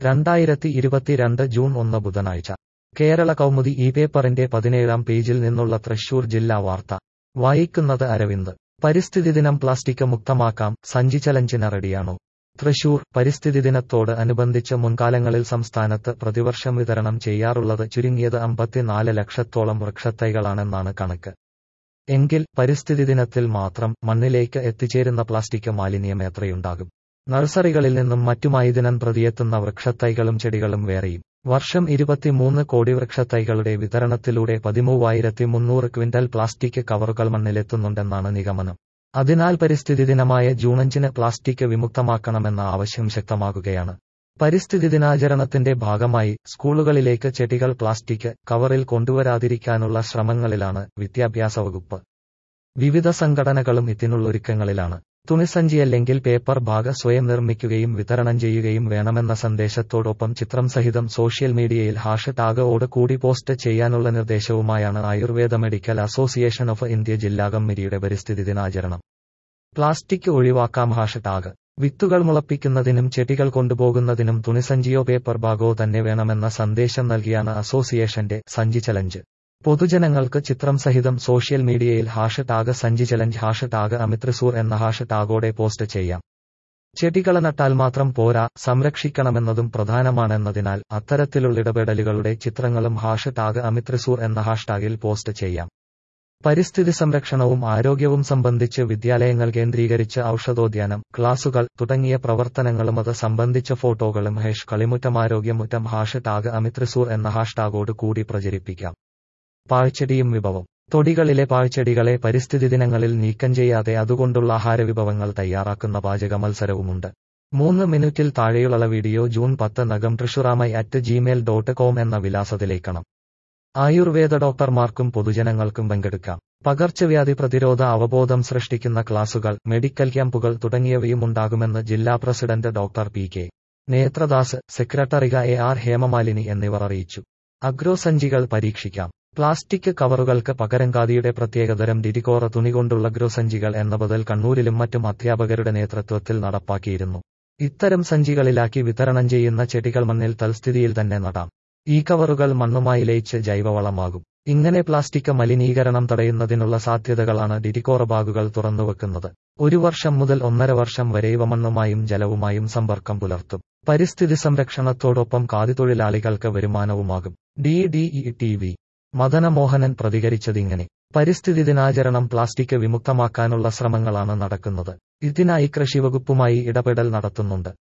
രണ്ടായിരത്തി ഇരുപത്തിരണ്ട് ജൂൺ ഒന്ന് ബുധനാഴ്ച കേരള കൗമുദി ഈ പേപ്പറിന്റെ പതിനേഴാം പേജിൽ നിന്നുള്ള തൃശൂർ ജില്ലാ വാർത്ത വായിക്കുന്നത് അരവിന്ദ് പരിസ്ഥിതി ദിനം പ്ലാസ്റ്റിക് മുക്തമാക്കാം സഞ്ചി ചലഞ്ചിന് റെഡിയാണോ തൃശൂർ പരിസ്ഥിതി ദിനത്തോട് അനുബന്ധിച്ച് മുൻകാലങ്ങളിൽ സംസ്ഥാനത്ത് പ്രതിവർഷം വിതരണം ചെയ്യാറുള്ളത് ചുരുങ്ങിയത് അമ്പത്തിനാല് ലക്ഷത്തോളം വൃക്ഷത്തൈകളാണെന്നാണ് കണക്ക് എങ്കിൽ പരിസ്ഥിതി ദിനത്തിൽ മാത്രം മണ്ണിലേക്ക് എത്തിച്ചേരുന്ന പ്ലാസ്റ്റിക് മാലിന്യം എത്രയുണ്ടാകും നഴ്സറികളിൽ നിന്നും മറ്റുമായി ദിനം പ്രതിയെത്തുന്ന വൃക്ഷത്തൈകളും ചെടികളും വേറെയും വർഷം ഇരുപത്തിമൂന്ന് കോടി വൃക്ഷത്തൈകളുടെ വിതരണത്തിലൂടെ പതിമൂവായിരത്തി മുന്നൂറ് ക്വിന്റൽ പ്ലാസ്റ്റിക് കവറുകൾ മണ്ണിലെത്തുന്നുണ്ടെന്നാണ് നിഗമനം അതിനാൽ പരിസ്ഥിതി ദിനമായ ജൂൺ അഞ്ചിന് പ്ലാസ്റ്റിക് വിമുക്തമാക്കണമെന്ന ആവശ്യം ശക്തമാകുകയാണ് പരിസ്ഥിതി ദിനാചരണത്തിന്റെ ഭാഗമായി സ്കൂളുകളിലേക്ക് ചെടികൾ പ്ലാസ്റ്റിക് കവറിൽ കൊണ്ടുവരാതിരിക്കാനുള്ള ശ്രമങ്ങളിലാണ് വിദ്യാഭ്യാസ വകുപ്പ് വിവിധ സംഘടനകളും ഇതിനുള്ളൊരുക്കങ്ങളിലാണ് തുണിസഞ്ചിയല്ലെങ്കിൽ പേപ്പർ ബാഗ് സ്വയം നിർമ്മിക്കുകയും വിതരണം ചെയ്യുകയും വേണമെന്ന സന്ദേശത്തോടൊപ്പം ചിത്രം സഹിതം സോഷ്യൽ മീഡിയയിൽ ഹാഷ് ടാഗോട് കൂടി പോസ്റ്റ് ചെയ്യാനുള്ള നിർദ്ദേശവുമായാണ് Ayurveda medical association of India ജില്ലാ കമ്മിറ്റിയുടെ പരിസ്ഥിതി ദിനാചരണം പ്ലാസ്റ്റിക് ഒഴിവാക്കാം ഹാഷ് ടാഗ് വിത്തുകൾ മുളപ്പിക്കുന്നതിനും ചെടികൾ കൊണ്ടുപോകുന്നതിനും തുണിസഞ്ചിയോ പേപ്പർ ബാഗോ തന്നെ വേണമെന്ന സന്ദേശം നൽകിയാണ് അസോസിയേഷന്റെ സഞ്ചി ചലഞ്ച് പൊതുജനങ്ങൾക്ക് ചിത്രം സഹിതം സോഷ്യൽ മീഡിയയിൽ ഹാഷ് ടാഗ് സഞ്ചി ചലഞ്ച് ഹാഷ് ടാഗ് അമിത്രിസൂർ എന്ന ഹാഷ് ടാഗോടെ പോസ്റ്റ് ചെയ്യാം ചെടികളെ നട്ടാൽ മാത്രം പോരാ സംരക്ഷിക്കണമെന്നതും പ്രധാനമാണെന്നതിനാൽ അത്തരത്തിലുള്ള ഇടപെടലുകളുടെ ചിത്രങ്ങളും ഹാഷ് ടാഗ് അമിത്രിസൂർ എന്ന ഹാഷ്ടാഗിൽ പോസ്റ്റ് ചെയ്യാം പരിസ്ഥിതി സംരക്ഷണവും ആരോഗ്യവും സംബന്ധിച്ച് വിദ്യാലയങ്ങൾ കേന്ദ്രീകരിച്ച് ഔഷധോദ്യാനം ക്ലാസുകൾ തുടങ്ങിയ പ്രവർത്തനങ്ങളും അത് സംബന്ധിച്ച ഫോട്ടോകളും ഹേഷ് കളിമുറ്റം ആരോഗ്യമുറ്റം ഹാഷ് ടാഗ് അമിത്രിസൂർ എന്ന ഹാഷ്ടാഗോട് കൂടി പ്രചരിപ്പിക്കാം പാഴ്ചെടിയും വിഭവം തൊടികളിലെ പാഴ്ചെടികളെ പരിസ്ഥിതി ദിനങ്ങളിൽ നീക്കം ചെയ്യാതെ അതുകൊണ്ടുള്ള ആഹാരവിഭവങ്ങൾ തയ്യാറാക്കുന്ന പാചക മത്സരവുമുണ്ട് മൂന്ന് മിനിറ്റിൽ താഴെയുള്ള വീഡിയോ ജൂൺ പത്ത് നഗം ട്രിഷുറാമൈ അറ്റ് ജിമെയിൽ ഡോട്ട് കോം എന്ന വിലാസത്തിലേക്കണം ആയുർവേദ ഡോക്ടർമാർക്കും പൊതുജനങ്ങൾക്കും പങ്കെടുക്കാം പകർച്ചവ്യാധി പ്രതിരോധ അവബോധം സൃഷ്ടിക്കുന്ന ക്ലാസുകൾ മെഡിക്കൽ ക്യാമ്പുകൾ തുടങ്ങിയവയും ഉണ്ടാകുമെന്ന് ജില്ലാ president doctor P K Nethradas സെക്രട്ടറിക എ ആർ ഹേമമാലിനി എന്നിവർ അറിയിച്ചു അഗ്രോസഞ്ചികൾ പരീക്ഷിക്കാം പ്ലാസ്റ്റിക് കവറുകൾക്ക് പകരം ഖാദിയുടെ പ്രത്യേകതരം ഡിരിക്കോറ തുണികൊണ്ടുള്ള ഗ്രോസഞ്ചികൾ എന്ന ബദൽ കണ്ണൂരിലും മറ്റും അധ്യാപകരുടെ നേതൃത്വത്തിൽ നടപ്പാക്കിയിരുന്നു ഇത്തരം സഞ്ചികളിലാക്കി വിതരണം ചെയ്യുന്ന ചെടികൾ മണ്ണിൽ തൽസ്ഥിതിയിൽ തന്നെ നടാം ഈ കവറുകൾ മണ്ണുമായി ലയിച്ച് ജൈവവളമാകും ഇങ്ങനെ പ്ലാസ്റ്റിക് മലിനീകരണം തടയുന്നതിനുള്ള സാധ്യതകളാണ് ഡിരിക്കോറ ബാഗുകൾ തുറന്നുവെക്കുന്നത് ഒരു വർഷം മുതൽ ഒന്നര വർഷം വരെ ഇവ മണ്ണുമായും ജലവുമായും സമ്പർക്കം പുലർത്തും പരിസ്ഥിതി സംരക്ഷണത്തോടൊപ്പം കാതിതൊഴിലാളികൾക്ക് വരുമാനവുമാകും D D E T V Madanamohanan പ്രതികരിച്ചതിങ്ങനെ പരിസ്ഥിതി ദിനാചരണം പ്ലാസ്റ്റിക് വിമുക്തമാക്കാനുള്ള ശ്രമങ്ങളാണ് നടക്കുന്നത് ഇതിനായി കൃഷിവകുപ്പുമായി ഇടപെടൽ നടത്തുന്നുണ്ട്